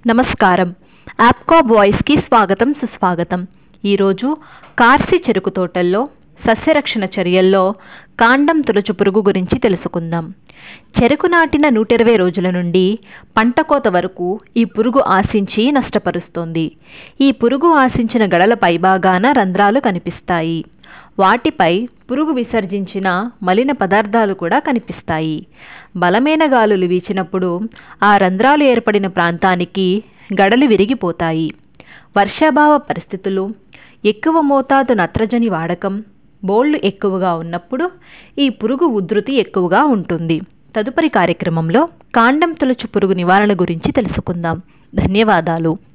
నమస్కారం యాప్కో వాయిస్కి స్వాగతం సుస్వాగతం ఈరోజు కార్సి చెరుకు తోటల్లో సస్యరక్షణ చర్యల్లో కాండం తులుచు పురుగు గురించి తెలుసుకుందాం చెరుకు నాటిన నూట ఇరవై రోజుల నుండి పంట కోత వరకు ఈ పురుగు ఆశించి నష్టపరుస్తోంది ఈ పురుగు ఆశించిన గడల పైభాగాన రంధ్రాలు కనిపిస్తాయి వాటిపై పురుగు విసర్జించిన మలిన పదార్థాలు కూడా కనిపిస్తాయి బలమైన గాలులు వీచినప్పుడు ఆ రంధ్రాలు ఏర్పడిన ప్రాంతానికి గడలు విరిగిపోతాయి వర్షాభావ పరిస్థితులు ఎక్కువ మోతాదు నత్రజని వాడకం బోళ్లు ఎక్కువగా ఉన్నప్పుడు ఈ పురుగు ఉధృతి ఎక్కువగా ఉంటుంది తదుపరి కార్యక్రమంలో కాండం తొలచు పురుగు నివారణ గురించి తెలుసుకుందాం ధన్యవాదాలు